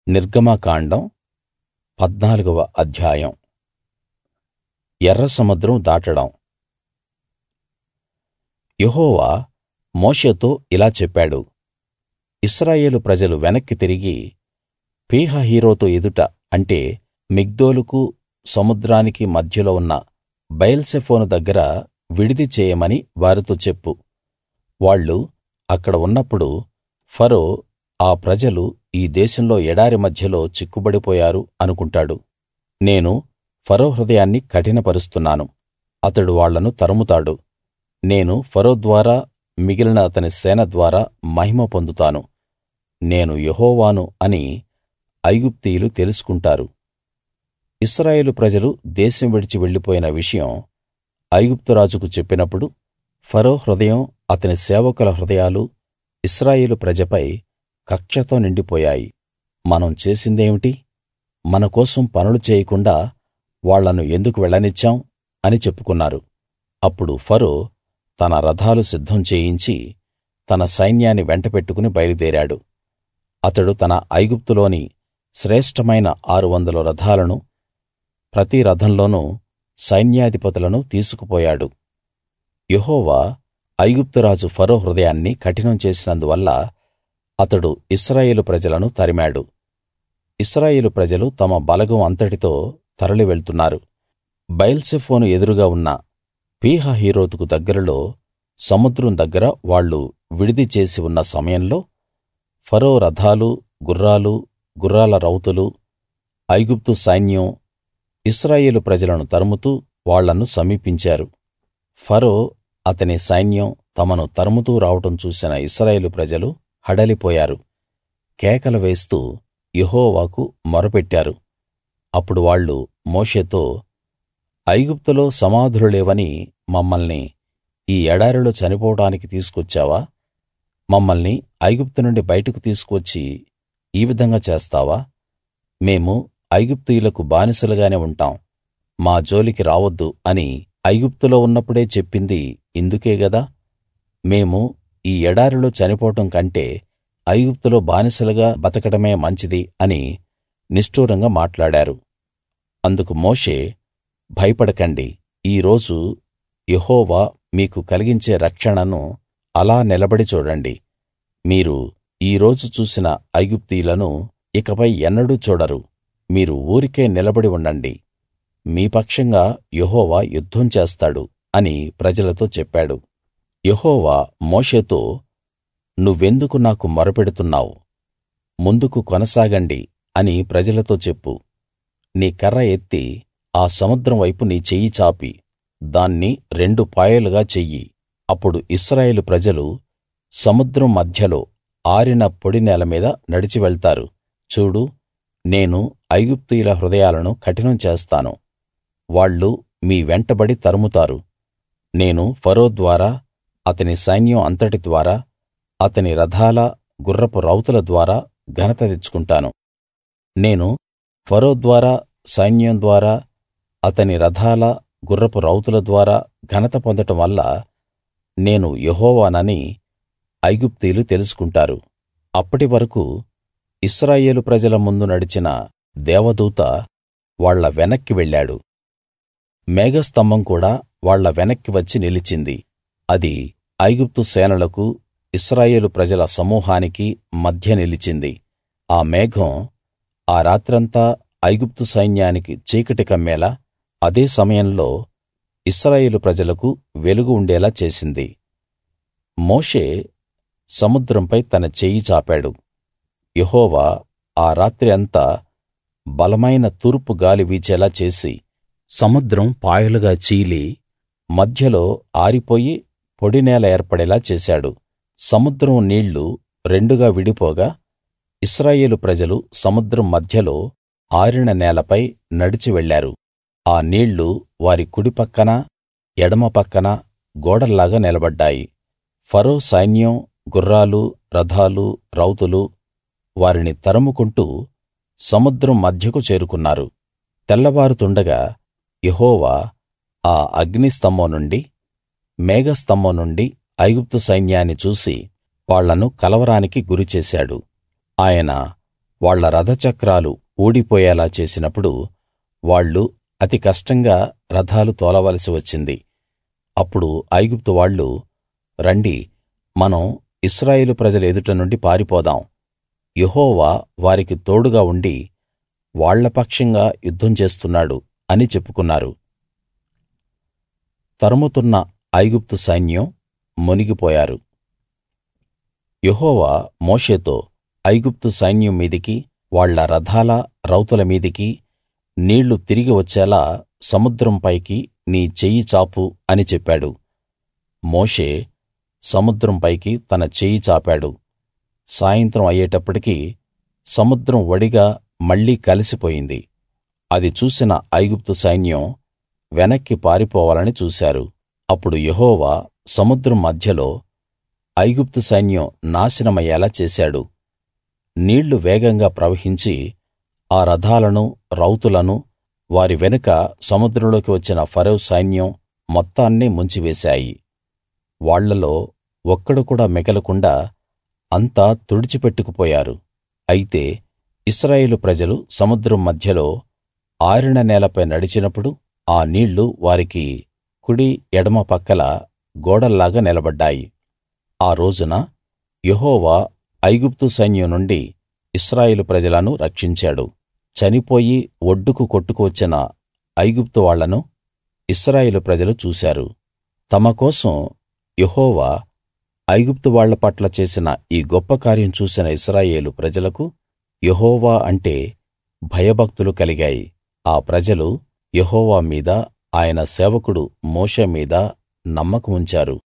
నిర్గమకాండం పద్నాలుగవ అధ్యాయం ఎర్ర సముద్రం దాటడం యెహోవా మోషేతో ఇలా చెప్పాడు ఇశ్రాయేలు ప్రజలు వెనక్కి తిరిగి పీహహీరోతు ఎదుట అంటే మిగ్దోలుకు సముద్రానికి మధ్యలో ఉన్న బయల్సెఫోను దగ్గర విడిది చేయమని వారితో చెప్పు వాళ్ళు అక్కడ ఉన్నప్పుడు ఫరో ఆ ప్రజలు ఈ దేశంలో ఎడారి మధ్యలో చిక్కుబడిపోయారు అనుకుంటాడు నేను ఫరో హృదయాన్ని కఠినపరుస్తున్నాను అతడు వాళ్ళను తరుముతాడు నేను ఫరో ద్వారా మిగిలిన అతని సేన ద్వారా మహిమ పొందుతాను నేను యెహోవాను అని ఐగుప్తీయులు తెలుసుకుంటారు ఇశ్రాయేలు ప్రజలు దేశం విడిచి వెళ్ళిపోయిన విషయం ఐగుప్తు రాజుకు చెప్పినప్పుడు ఫరో హృదయం అతని సేవకుల హృదయాలు ఇశ్రాయేలు ప్రజపై కక్షతో నిండిపోయాయి మనం చేసిందేమిటి మన కోసం పనులు చేయకుండా వాళ్ళను ఎందుకు వెళ్ళనిచ్చాం అని చెప్పుకున్నారు అప్పుడు ఫరో తన రథాలు సిద్ధం చేయించి తన సైన్యాన్ని వెంటబెట్టుకుని బయలుదేరాడు అతడు తన ఐగుప్తులోని శ్రేష్ఠమైన ఆరు వందల రథాలను ప్రతి రథంలోనూ సైన్యాధిపతులను తీసుకుపోయాడు యెహోవా ఐగుప్తు రాజు ఫరో హృదయాన్ని కఠినం చేసినందువల్ల అతడు ఇశ్రాయేలు ప్రజలను తరిమాడు ఇశ్రాయేలు ప్రజలు తమ బలగం అంతటితో తరలి వెళ్తున్నారు బయల్సెఫోను ఎదురుగా ఉన్న పీహహీరోతుకు దగ్గరలో సముద్రం దగ్గర వాళ్ళు విడిది చేసి ఉన్న సమయంలో ఫరో రథాలు గుర్రాలు గుర్రాల రౌతులు ఐగుప్తు సైన్యం ఇశ్రాయేలు ప్రజలను తరుముతూ వాళ్ళను సమీపించారు ఫరో అతని సైన్యం తమను తరుముతూ రావడం చూసిన ఇశ్రాయేలు ప్రజలు హడలిపోయారు కేకలు వేస్తూ యెహోవాకు మొరపెట్టారు అప్పుడు వాళ్ళు మోషేతో ఐగుప్తులో సమాధులు లేవని మమ్మల్ని ఈ ఎడారిలో చనిపోవడానికి తీసుకొచ్చావా మమ్మల్ని ఐగుప్తు నుండి బయటకు తీసుకువచ్చి ఈ విధంగా చేస్తావా మేము ఐగుప్తీయులకు బానిసలుగానే ఉంటాం మా జోలికి రావద్దు అని ఐగుప్తులో ఉన్నప్పుడే చెప్పింది ఇందుకే గదా మేము ఈ ఎడారిలో చనిపోవడం కంటే ఐగుప్తులో బానిసలుగా బతకడమే మంచిది అని నిష్ఠూరంగా మాట్లాడారు అందుకు మోషే భయపడకండి ఈ రోజు యెహోవా మీకు కలిగించే రక్షణను అలా నిలబడి చూడండి మీరు ఈ రోజు చూసిన ఐగుప్తీయులను ఇకపై ఎన్నడూ చూడరు మీరు ఊరికే నిలబడి ఉండండి మీ పక్షంగా యెహోవా యుద్ధం చేస్తాడు అని ప్రజలతో చెప్పాడు యెహోవా మోషేతో నువ్వెందుకు నాకు మొరపెడుతున్నావు ముందుకు కొనసాగండి అని ప్రజలతో చెప్పు నీ కర్ర ఎత్తి ఆ సముద్రం వైపు నీ చెయ్యి చాపి దాన్ని రెండు పాయలుగా చెయ్యి అప్పుడు ఇశ్రాయేలు ప్రజలు సముద్రం మధ్యలో ఆరిన పొడి నేల మీద నడిచి వెళ్తారు చూడు నేను ఐగుప్తీయుల హృదయాలను కఠినం చేస్తాను వాళ్ళు మీ వెంటబడి తరుముతారు నేను ఫరో ద్వారా అతని సైన్యం అంతటి ద్వారా అతని రథాల గుర్రపు రౌతుల ద్వారా ఘనత తెచ్చుకుంటాను నేను ఫరో ద్వారా సైన్యం ద్వారా అతని రథాల గుర్రపు రౌతుల ద్వారా ఘనత పొందటం వల్ల నేను యెహోవానని ఐగుప్తీయులు తెలుసుకుంటారు అప్పటి వరకూ ఇశ్రాయేలు ప్రజల ముందు నడిచిన దేవదూత వాళ్ళ వెనక్కి వెళ్ళాడు మేఘస్తంభం కూడా వాళ్ళ వెనక్కి వచ్చి నిలిచింది అది ఐగుప్తు సేనలకు ఇశ్రాయేలు ప్రజల సమూహానికి మధ్య నిలిచింది ఆ మేఘం ఆ రాత్రంతా ఐగుప్తు సైన్యానికి చీకటి కమ్మేలా అదే సమయంలో ఇశ్రాయేలు ప్రజలకు వెలుగు ఉండేలా చేసింది మోషే సముద్రంపై తన చెయ్యి చాపాడు యెహోవా ఆ రాత్రి అంతా బలమైన తూర్పు గాలి వీచేలా చేసి సముద్రం పాయలుగా చీలి మధ్యలో ఆరిపోయి పొడి నేల ఏర్పడేలా చేశాడు సముద్రం నీళ్లు రెండుగా విడిపోగా ఇశ్రాయేలు ప్రజలు సముద్రం మధ్యలో ఆరిన నేలపై నడిచి వెళ్ళారు ఆ నీళ్లు వారి కుడి పక్కన ఎడమ పక్కన గోడల్లాగా నిలబడ్డాయి ఫరో సైన్యం గుర్రాలు రథాలు రౌతులు వారిని తరుముకుంటూ సముద్రం మధ్యకు చేరుకున్నారు తెల్లవారుతుండగా యెహోవా ఆ అగ్నిస్తంభం నుండి మేఘస్తంభం నుండి ఐగుప్తు సైన్యాన్ని చూసి వాళ్ళను కలవరానికి గురిచేశాడు ఆయన వాళ్ళ రథచక్రాలు ఊడిపోయేలా చేసినప్పుడు వాళ్ళు అతి కష్టంగా రథాలు తోలవలసి వచ్చింది అప్పుడు ఐగుప్తు వాళ్ళు రండి మనం ఇశ్రాయేలు ప్రజల ఎదుట నుండి పారిపోదాం యెహోవా వారికి తోడుగా ఉండి వాళ్ళ పక్షంగా యుద్ధం చేస్తున్నాడు అని చెప్పుకున్నారు తరుముతున్న ఐగుప్తు సైన్యం మునిగిపోయారు యెహోవా మోషేతో ఐగుప్తు సైన్యం మీదికి వాళ్ళ రథాల రౌతుల మీదికి నీళ్లు తిరిగి వచ్చేలా సముద్రం పైకి నీ చెయ్యి చాపు అని చెప్పాడు మోషే సముద్రం పైకి తన చెయ్యి చాపాడు సాయంత్రం అయ్యేటప్పటికి సముద్రం ఒడిగా మళ్ళీ కలిసిపోయింది అది చూసిన ఐగుప్తు సైన్యం వెనక్కి పారిపోవాలని చూశారు అప్పుడు యెహోవా సముద్రం మధ్యలో ఐగుప్తు సైన్యం నాశనమయ్యేలా చేశాడు నీళ్లు వేగంగా ప్రవహించి ఆ రథాలను రౌతులను వారి వెనుక సముద్రంలోకి వచ్చిన ఫరో సైన్యం మొత్తాన్ని ముంచివేశాయి వాళ్ళలో ఒక్కడు కూడా మిగలకుండా అంతా తుడిచిపెట్టుకుపోయారు అయితే ఇశ్రాయేలు ప్రజలు సముద్రం మధ్యలో ఆరిన నేలపై నడిచినప్పుడు ఆ నీళ్లు వారికి కుడి ఎడమ పక్కల గోడల్లాగా నిలబడ్డాయి ఆ రోజున యెహోవా ఐగుప్తు సైన్యం నుండి ఇశ్రాయేలు ప్రజలను రక్షించాడు చనిపోయి ఒడ్డుకు కొట్టుకు వచ్చిన ఐగుప్తు వాళ్ళను ఇశ్రాయేలు ప్రజలు చూశారు తమ కోసం యెహోవా ఐగుప్తు వాళ్ళ పట్ల చేసిన ఈ గొప్ప కార్యం చూసిన ఇశ్రాయేలు ప్రజలకు యెహోవా అంటే భయభక్తులు కలిగాయి ఆ ప్రజలు యెహోవా మీద ఆయన సేవకుడు మోషే మీద నమ్మకముంచారు